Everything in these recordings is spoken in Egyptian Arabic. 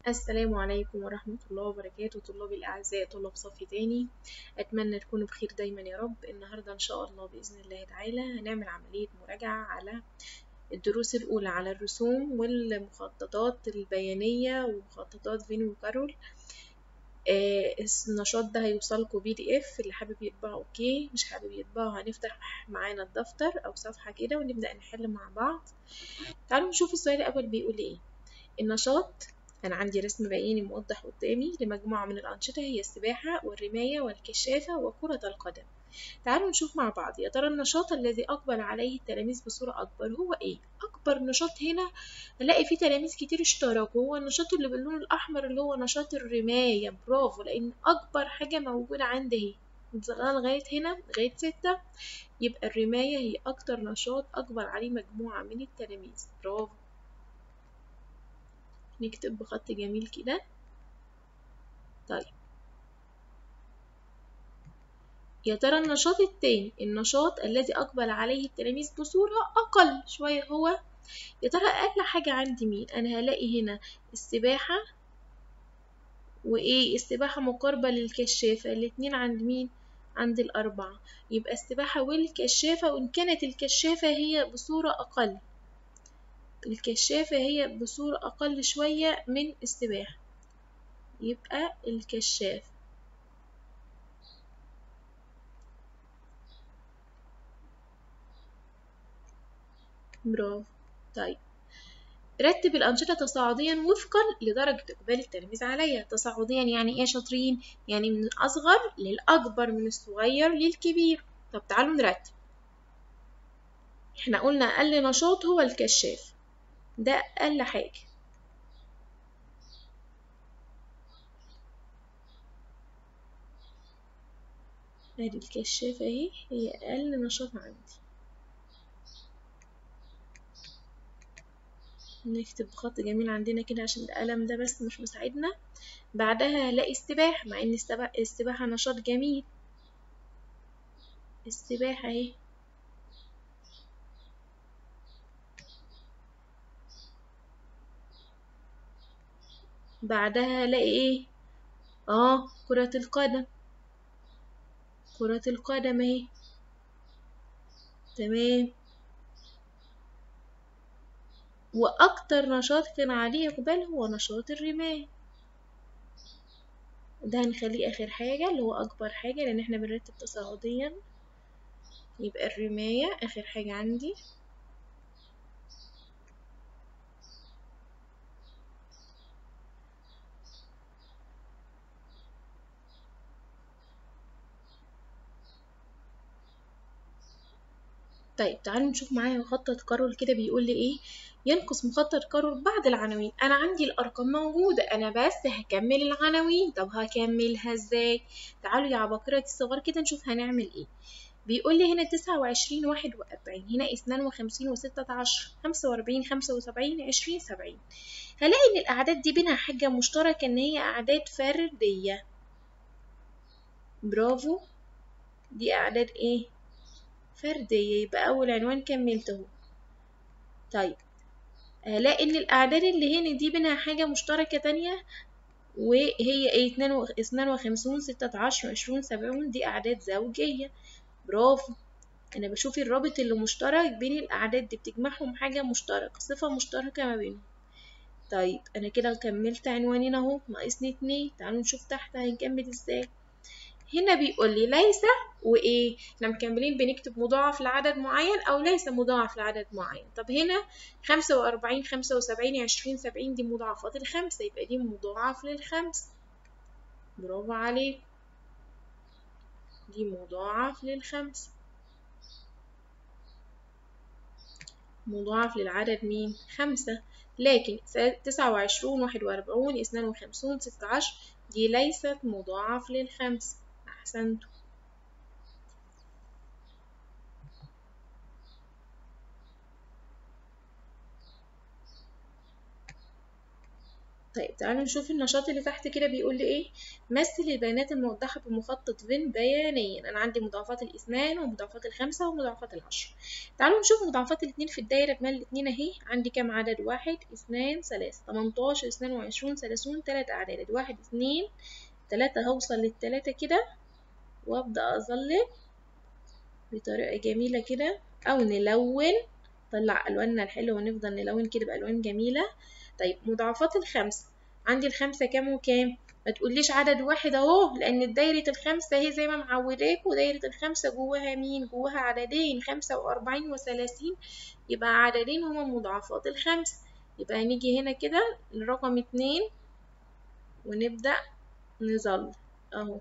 السلام عليكم ورحمة الله وبركاته طلابي الأعزاء طلاب صف تاني أتمنى تكونوا بخير دايما يا رب النهاردة إن شاء الله بإذن الله تعالى هنعمل عملية مراجعة على الدروس الأولى على الرسوم والمخططات البيانية ومخططات فينو وكارول آه النشاط ده هيوصلكوا بي دي اف اللي حابب يطبعه اوكي مش حابب يطبعه هنفتح معانا الدفتر او صفحة كده ونبدأ نحل مع بعض تعالوا نشوف السؤال الأول بيقول ايه النشاط أنا عندي رسم بياني موضح قدامي لمجموعة من الأنشطة هي السباحة والرماية والكشافة وكرة القدم تعالوا نشوف مع بعض يا ترى النشاط الذي أقبل عليه التلاميذ بصورة أكبر هو إيه؟ أكبر نشاط هنا هنلاقي فيه تلاميذ كتير اشتركوا هو النشاط اللي باللون الأحمر اللي هو نشاط الرماية برافو لأن أكبر حاجة موجودة عندي اهي وصلنا لغاية هنا لغاية ستة يبقى الرماية هي أكتر نشاط أقبل عليه مجموعة من التلاميذ برافو نكتب بخط جميل كده طيب يا ترى النشاط التاني النشاط الذي أقبل عليه التلاميذ بصورة أقل شوية هو يا ترى أقل حاجة عندي مين أنا هلاقي هنا السباحة وإيه السباحة مقاربة للكشافة الاتنين عند مين عند الأربعة يبقى السباحة والكشافة وإن كانت الكشافة هي بصورة أقل الكشافة هي بصورة أقل شوية من السباحة يبقى الكشاف برافو طيب رتب الأنشطة تصاعديا وفقا لدرجة إقبال التلاميذ عليها تصاعديا يعني إيه شاطرين؟ يعني من الأصغر للأكبر من الصغير للكبير طب تعالوا نرتب احنا قلنا أقل نشاط هو الكشاف ده أقل حاجة ادي الكشافة اهي هي أقل نشاط عندي نكتب بخط جميل عندنا كده عشان القلم ده بس مش مساعدنا بعدها هلاقي السباحة مع ان السباحة نشاط جميل السباحة اهي بعدها هلاقي ايه اه كرة القدم كرة القدم اهي تمام واكتر نشاط كان عليه اقبال هو نشاط الرماية ده هنخليه اخر حاجة اللي هو اكبر حاجة لان احنا بنرتب تصاعديا يبقى الرماية اخر حاجة عندي طيب تعالوا نشوف معايا مخطط كارول كده بيقول لي ايه ينقص مخطط كارول بعض العناوين انا عندي الارقام موجوده انا بس هكمل العناوين طب هكملها ازاي تعالوا يا عباقرة الصغار كده نشوف هنعمل ايه بيقول لي هنا تسعة وعشرين واحد وأربعين هنا اثنان وخمسين وستة عشر خمسة وأربعين خمسة وسبعين عشرين سبعين هلاقي إن الأعداد دي بينها حاجة مشتركة إن هي أعداد فردية برافو دي أعداد إيه فردية يبقى أول عنوان كملته طيب هلاقي إن الأعداد اللي هنا دي بينها حاجة مشتركة تانية وهي ايه اتنين وخمسون ستة عشر وعشرون سبعون دي أعداد زوجية برافو أنا بشوف الرابط اللي مشترك بين الأعداد دي بتجمعهم حاجة مشتركة صفة مشتركة ما بينهم طيب أنا كده كملت عنوانين أهو ناقصني اتنين تعالوا نشوف تحت هنكمل ازاي هنا بيقول لي ليس وايه احنا مكملين بنكتب مضاعف لعدد معين او ليس مضاعف لعدد معين طب هنا خمسة وأربعين خمسة وسبعين عشرين سبعين دي مضاعفات الخمسة يبقى دي مضاعف للخمس برافو عليك دي مضاعف للخمس مضاعف للعدد مين خمسة لكن تسعة وعشرون واحد وأربعون اثنان وخمسون ستة عشر دي ليست مضاعف للخمس أحسنتم طيب تعالوا نشوف النشاط اللي تحت كده بيقول لي ايه مثل البيانات الموضحة بمخطط فين بيانيا انا عندي مضاعفات الاثنان ومضاعفات الخمسة ومضاعفات العشرة تعالوا نشوف مضاعفات الاثنين في الدايرة بمال الاثنين اهي عندي كام عدد واحد اثنان ثلاثة تمنتاشر اثنان وعشرون ثلاثون تلات اعداد واحد اثنين تلاتة هوصل للتلاتة كده وابدأ اظلل بطريقة جميلة كده او نلون نطلع الواننا الحلوة ونفضل نلون كده بالوان جميلة طيب مضاعفات الخمسة عندي الخمسة كام وكام ما تقوليش عدد واحد اهو لان دايرة الخمسة هي زي ما معوداكوا دايرة الخمسة جواها مين جواها عددين خمسة واربعين وثلاثين يبقى عددين هما مضاعفات الخمسة يبقى هنيجي هنا كده الرقم اتنين ونبدأ نظل اهو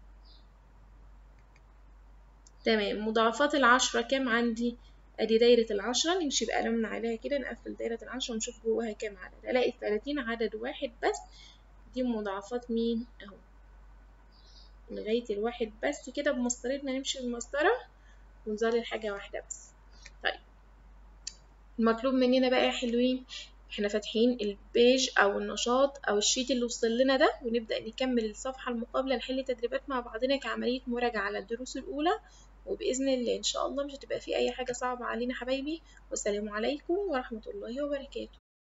تمام مضاعفات العشرة كام عندي ادي دايرة العشرة نمشي بقلمنا عليها كده نقفل دايرة العشرة ونشوف جواها كام عدد الاقي التلاتين عدد واحد بس دي مضاعفات مين اهو لغاية الواحد بس كده بمسطرتنا نمشي بمسطرة ونظلل حاجة واحدة بس طيب المطلوب مننا بقى يا حلوين احنا فاتحين البيج او النشاط او الشيت اللي وصل لنا ده ونبدأ نكمل الصفحة المقابلة نحل تدريبات مع بعضنا كعملية مراجعة على الدروس الأولى وبإذن الله إن شاء الله مش هتبقى في أي حاجة صعبة علينا حبايبي والسلام عليكم ورحمة الله وبركاته